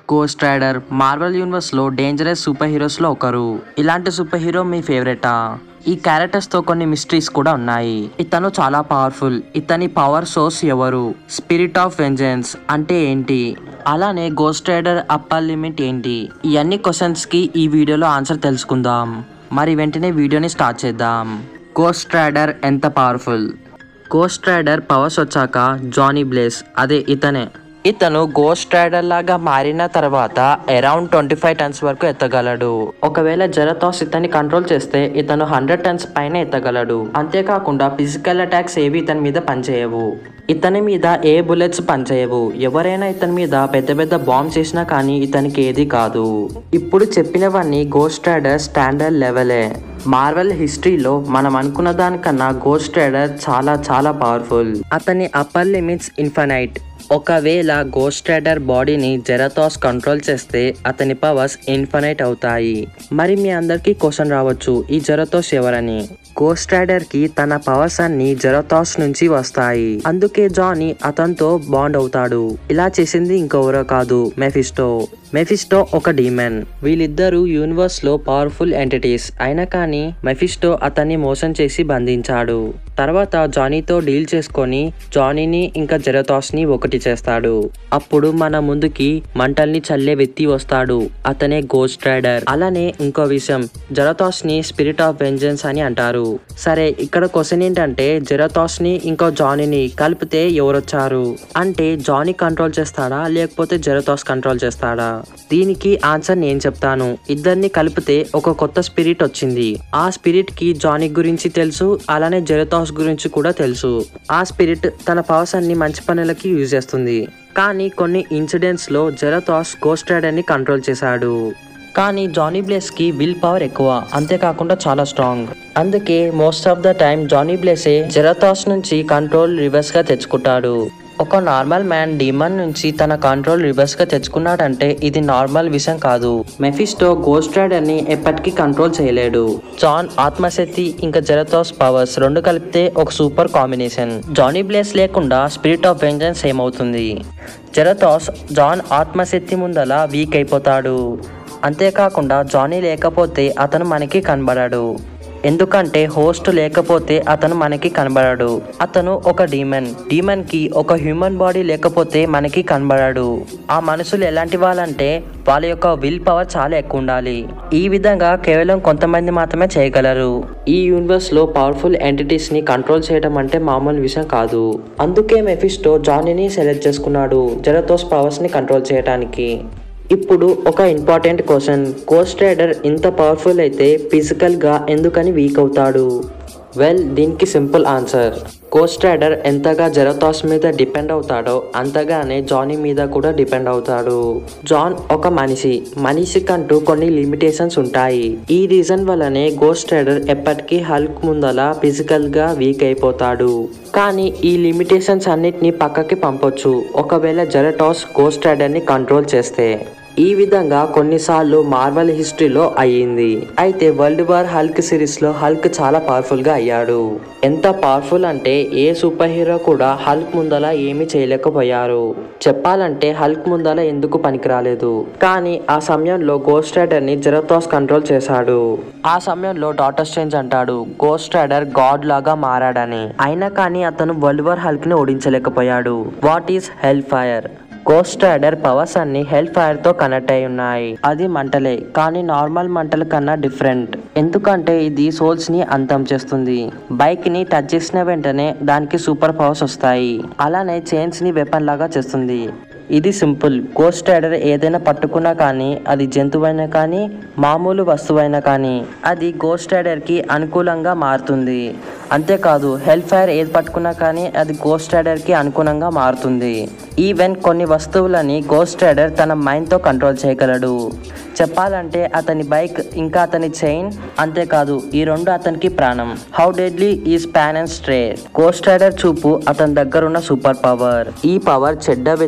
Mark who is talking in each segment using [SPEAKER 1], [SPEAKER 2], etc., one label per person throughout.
[SPEAKER 1] Ghost rider Marvel universe లో dangerous super heroes లో ఒకరు ఇలాంటి సూపర్ హీరో మీ ఫేవరెటా ఈ క్యారెక్టర్స్ తో కొన్ని మిస్టరీస్ కూడా ఉన్నాయి ఇతను చాలా పవర్ఫుల్ ఇతని పవర్ సోర్స్ ఎవరు స్పిరిట్ ఆఫ్ వెంజెన్స్ అంటే ఏంటి అలానే గోస్ట్ రైడర్ అప్పర్ లిమిట్ ఏంటి ఇవన్నీ క్వశ్చన్స్ కి ఈ వీడియోలో ఆన్సర్ తెలుసుకుందాం మరి వెంటనే వీడియోని స్టార్ట్ చేద్దాం గోస్ట్ రైడర్ ఎంత పవర్ఫుల్ గోస్ట్ రైడర్ పవర్స్ వచ్చాక జానీ బ్లేస్ అదే ఇతనే ఇతను గోస్ట్ రైడర్ లాగా మారిన తర్వాత అరౌండ్ ట్వంటీ ఫైవ్ టన్స్ వరకు ఎత్తగలడు ఒకవేళ జరతాస్ ఇతన్ని కంట్రోల్ చేస్తే ఇతను హండ్రెడ్ టన్స్ పైన ఎత్తగలడు అంతేకాకుండా ఫిజికల్ అటాక్స్ ఏవి ఇతని మీద పనిచేయవు ఇతని మీద ఏ బుల్లెట్స్ పనిచేయవు ఎవరైనా ఇతని మీద పెద్ద పెద్ద బాంబ్స్ వేసినా కానీ ఇతనికి ఏది కాదు ఇప్పుడు చెప్పినవన్నీ గోస్ట్ రైడర్ స్టాండర్డ్ లెవెలే మార్వెల్ హిస్టరీలో మనం అనుకున్న దానికన్నా గోస్ట్ రైడర్ చాలా చాలా పవర్ఫుల్ అతని అప్పర్ లిమిట్స్ ఇన్ఫనైట్ ఒకవేళ గోస్ట్ రైడర్ బాడీని జెరతాస్ కంట్రోల్ చేస్తే అతని పవర్స్ ఇన్ఫనైట్ అవుతాయి మరి మీ అందరికీ క్వశ్చన్ రావచ్చు ఈ జెరతాస్ ఎవరని గోస్ట్ రైడర్ కి తన పవర్స్ అన్ని జెరతాస్ నుంచి వస్తాయి అందుకే జానీ అతనితో బాండ్ అవుతాడు ఇలా చేసింది ఇంకెవరో కాదు మెఫిస్టో మెఫిస్టో ఒక డీమెన్ వీళ్ళిద్దరూ యూనివర్స్ లో పవర్ఫుల్ ఎంటిటీస్ అయినా కానీ మెఫిస్టో అతన్ని మోసం చేసి బంధించాడు తర్వాత జానీతో డీల్ చేసుకొని జానీని ఇంకా జెరతాస్ ని ఒకటి చేస్తాడు అప్పుడు మన ముందుకి మంటల్ని చల్లే వ్యక్తి వస్తాడు అతనే గోస్ట్ రైడర్ అలానే ఇంకో విషయం జెరతాస్ ని స్పిరిట్ ఆఫ్ వెంజెన్స్ అని అంటారు సరే ఇక్కడ క్వశ్చన్ ఏంటంటే జెరతాస్ ని ఇంకో జానీని కలిపితే ఎవరొచ్చారు అంటే జానీ కంట్రోల్ చేస్తాడా లేకపోతే జెరతాస్ కంట్రోల్ చేస్తాడా దీనికి ఆన్సర్ నేను చెప్తాను ఇద్దరిని కలిపితే ఒక కొత్త స్పిరిట్ వచ్చింది ఆ స్పిరిట్ కి జానీ గురించి తెలుసు అలానే జెరతాస్ గురించి కూడా తెలుసు ఆ స్పిరిట్ తన పవర్స్ అన్ని మంచి పనులకి యూజ్ చేస్తుంది కానీ కొన్ని ఇన్సిడెంట్స్ లో జెరతాస్ గోస్ట్ రైడర్ ని కంట్రోల్ చేశాడు కానీ జానీ బ్లేస్ కి విల్ పవర్ ఎక్కువ అంతేకాకుండా చాలా స్ట్రాంగ్ అందుకే most of the time Johnny Blaze Zarathos నుంచి కంట్రోల్ రివర్స్ గా తెచ్చుకుంటాడు ఒక నార్మల్ మ్యాన్ డీమన్ నుంచి తన కంట్రోల్ రివర్స్ గా తెచ్చుకున్నాడంటే ఇది నార్మల్ విషయం కాదు మెఫిస్టో గోస్ట్ రైడర్ ని ఎప్పటికీ కంట్రోల్ చేయలేడు జాన్ ఆత్మశక్తి ఇంకా జెరతాస్ పవర్స్ రెండు కలిపితే ఒక సూపర్ కాంబినేషన్ జానీ బ్లేస్ లేకుండా స్పిరిట్ ఆఫ్ వెంజన్స్ ఏమవుతుంది జెరతాస్ జాన్ ఆత్మశక్తి ముందల వీక్ అయిపోతాడు అంతేకాకుండా జానీ లేకపోతే అతను మనకి కనబడాడు ఎందుకంటే హోస్ట్ లేకపోతే అతను మనకి కనబడాడు అతను ఒక డీమన్ డీమన్ కి ఒక హ్యూమన్ బాడీ లేకపోతే మనకి కనబడాడు ఆ మనుషులు ఎలాంటి వాళ్ళంటే వాళ్ళ యొక్క విల్ పవర్ చాలా ఎక్కువ ఉండాలి ఈ విధంగా కేవలం కొంతమంది మాత్రమే చేయగలరు ఈ యూనివర్స్ లో పవర్ఫుల్ ఎంటిటీస్ ని కంట్రోల్ చేయడం అంటే మామూలు విషయం కాదు అందుకే మెఫిస్టో జానీని సెలెక్ట్ చేసుకున్నాడు జెరతోస్ పవర్స్ ని కంట్రోల్ చేయడానికి ఇప్పుడు ఒక ఇంపార్టెంట్ క్వశ్చన్ కోస్ట్ రైడర్ ఇంత పవర్ఫుల్ అయితే ఫిజికల్గా ఎందుకని వీక్ అవుతాడు వెల్ దీనికి సింపుల్ ఆన్సర్ కోస్ట్ రైడర్ ఎంతగా జెరతాస్ మీద డిపెండ్ అవుతాడో అంతగానే జానీ మీద కూడా డిపెండ్ అవుతాడు జాన్ ఒక మనిషి మనిషికంటూ కొన్ని లిమిటేషన్స్ ఉంటాయి ఈ రీజన్ వల్లనే గోస్ట్ రైడర్ ఎప్పటికీ హల్క్ ముందల ఫిజికల్ గా వీక్ అయిపోతాడు కానీ ఈ లిమిటేషన్స్ అన్నిటిని పక్కకి పంపొచ్చు ఒకవేళ జెరటాస్ గోస్ట్ రైడర్ ని కంట్రోల్ చేస్తే ఈ విధంగా కొన్నిసార్లు మార్వల్ హిస్టరీలో అయ్యింది అయితే వరల్డ్ వార్ హల్క్ సిరీస్ లో హల్క్ చాలా పవర్ఫుల్ గా అయ్యాడు ఎంత పవర్ఫుల్ అంటే ఏ సూపర్ హీరో కూడా హల్క్ ముందల ఏమీ చేయలేకపోయారు చెప్పాలంటే హల్క్ ముందల ఎందుకు పనికిరాలేదు కానీ ఆ సమయంలో గోస్ట్ రైడర్ ని జెరతాస్ కంట్రోల్ చేశాడు ఆ సమయంలో డాటర్ స్ట్రేంజ్ అంటాడు గోస్ట్ రైడర్ గాడ్ లాగా మారాడని అయినా కానీ అతను వరల్డ్ వార్ హల్క్ ని ఓడించలేకపోయాడు what is hell fire ghost rider powers అన్ని హెల్ ఫైర్ తో కనెక్ట్ అయి ఉన్నాయి అది మంటలే కానీ నార్మల్ మంటల కన్నా డిఫరెంట్ ఎందుకంటే ఇది సోల్స్ ని అంతం చేస్తుంది బైక్ ని టచ్ చేసిన వెంటనే దానికి సూపర్ పవర్స్ వస్తాయి అలానే చైన్స్ ని వెపన్ లాగా చేస్తుంది ఇది సింపుల్ గోస్ట్ రైడర్ ఏదైనా పట్టుకున్నా కానీ అది జంతువైనా కానీ మామూలు వస్తువైనా కానీ అది గోస్ట్ రైడర్కి అనుకూలంగా మారుతుంది అంతేకాదు హెల్ ఫైర్ ఏది పట్టుకున్నా కానీ అది గోస్ట్ రైడర్కి అనుగుణంగా మారుతుంది ఈవెన్ కొన్ని వస్తువులని గోస్ట్ రైడర్ తన మైండ్తో కంట్రోల్ చేయగలడు చెప్పాలంటే అతని బైక్ ఇంకా అతని చైన్ అంతేకాదు ఈ రెండు అతనికి ప్రాణం హౌ డెడ్లీ ఈ Spawn and stray ghost rider చూపు అతని దగ్గర ఉన్న సూపర్ పవర్ ఈ పవర్ చెడ్డ వ్యక్తులకు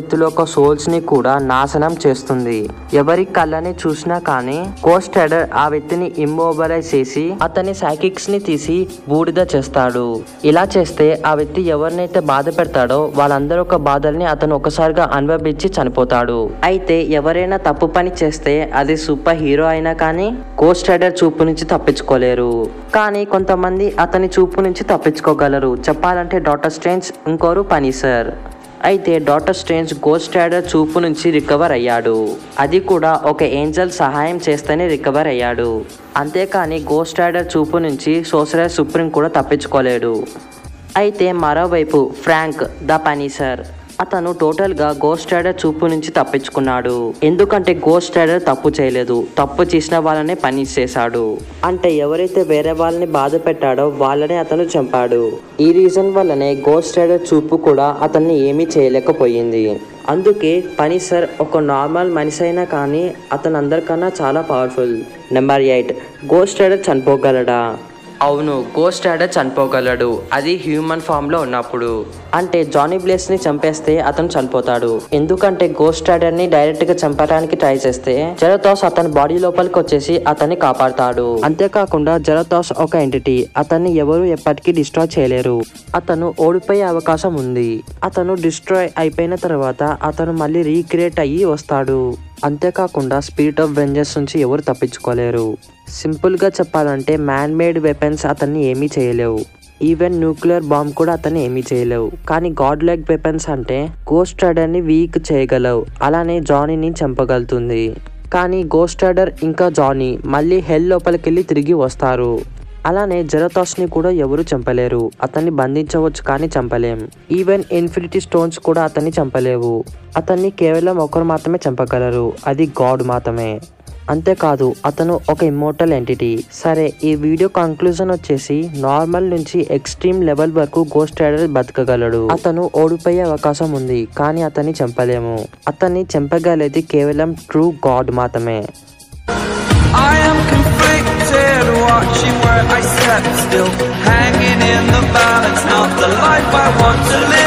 [SPEAKER 1] సోల్స్ ని కూడా నాశనం చేస్తుంది ఎవరి కళ్ళని చూసినా కానీ కోస్ట్ రైడర్ ఆ వ్యక్తిని ఇమ్మోబలైజ్ చేసి అతని సైకిక్స్ ని తీసి బూడిద చేస్తాడు ఇలా చేస్తే ఆ వ్యక్తి ఎవరినైతే బాధ పెడతాడో వాళ్ళందరూ ఒక బాధల్ని అతను ఒకసారిగా అనుభవించి చనిపోతాడు అయితే ఎవరైనా తప్పు పని చేస్తే అది సూపర్ హీరో అయినా కానీ కోస్ట్ రైడర్ చూపు నుంచి తప్పించుకోలేరు కానీ కొంతమంది అతని చూపు నుంచి తప్పించుకోగలరు చెప్పాలంటే డాక్టర్ స్ట్రేంజ్ ఇంకోరు పని సార్ అయితే డాక్టర్ స్ట్రేంజ్ గోస్ట్ రైడర్ చూపు నుంచి రికవర్ అయ్యాడు అది కూడా ఒక ఏంజల్ సహాయం చేస్తేనే రికవర్ అయ్యాడు అంతేకాని గోస్ట్ రైడర్ చూపు నుంచి సోసరైర్ సుప్రీం కూడా తప్పించుకోలేడు అయితే మరోవైపు ఫ్రాంక్ ద పనీసర్ అతను టోటల్ గా గోస్ట్ రైడర్ చూపు నుంచి తప్పించుకున్నాడు ఎందుకంటే గోస్ట్ రైడర్ తప్పు చేయలేదు తప్పు చేసిన వాళ్ళనే పని చేశాడు అంటే ఎవరైతే వేరే వాళ్ళని బాధ పెట్టాడో వాళ్ళనే అతను చంపాడు ఈ రీజన్ వల్లనే గోస్ట్ రైడర్ చూపు కూడా అతన్ని ఏమీ చేయలేకపోయింది అందుకే పనిసర్ ఒక నార్మల్ మనిషి అయినా కానీ అతను అందరికన్నా చాలా powerful number eight ghost rider చనిపోగలడా అవును గోస్ట్ రైడర్ చనిపోగలడు అది హ్యూమన్ ఫామ్ లో ఉన్నప్పుడు అంటే జానీ బ్లేస్ ని చంపేస్తే అతను చనిపోతాడు ఎందుకంటే గోస్ట్ రైడర్ ని డైరెక్ట్ గా చంపడానికి ట్రై చేస్తే జెరతాస్ అతని బాడీ లోపలికి వచ్చేసి అతన్ని కాపాడతాడు అంతేకాకుండా జెరతాస్ ఒక ఎంటిటీ అతన్ని ఎవరు ఎప్పటికీ డిస్ట్రాయ్ చేయలేరు అతను ఓడిపోయే అవకాశం ఉంది అతను డిస్ట్రాయ్ అయిపోయిన తర్వాత అతను మళ్ళీ రీక్రియేట్ అయ్యి వస్తాడు అంతేకాకుండా స్పిరిట్ ఆఫ్ వెంజర్స్ నుంచి ఎవరు తప్పించుకోలేరు సింపుల్గా చెప్పాలంటే మ్యాన్ మేడ్ వెపన్స్ అతన్ని ఏమీ చేయలేవు ఈవెన్ న్యూక్లియర్ బాంబ్ కూడా అతన్ని ఏమీ చేయలేవు కానీ గాడ్ లైక్ వెపన్స్ అంటే గోస్ట్ రైడర్ని వీక్ చేయగలవు అలానే జానీని చంపగలుగుతుంది కానీ గోస్ట్ రైడర్ ఇంకా జానీ మళ్ళీ హెల్ లోపలికి వెళ్ళి తిరిగి వస్తారు అలానే జెరతాస్ని కూడా ఎవరు చంపలేరు అతన్ని బంధించవచ్చు కానీ చంపలేం ఈవెన్ ఇన్ఫినిటీ స్టోన్స్ కూడా అతన్ని చంపలేవు అతన్ని కేవలం ఒకరు మాత్రమే చంపగలరు అది గాడ్ మాత్రమే అంతేకాదు అతను ఒక ఇమ్మోర్టల్ ఎంటిటీ సరే ఈ వీడియో కంక్లూజన్ వచ్చేసి నార్మల్ నుంచి ఎక్స్ట్రీమ్ లెవెల్ వరకు గోస్ట్ రైడర్ బతకగలడు అతను ఓడిపోయే అవకాశం ఉంది కానీ అతన్ని చంపలేము అతన్ని చంపగలేది కేవలం ట్రూ గాడ్ మాత్రమే
[SPEAKER 2] I am conflicted, watching where I step still, hanging in the balance, not the life I want to live.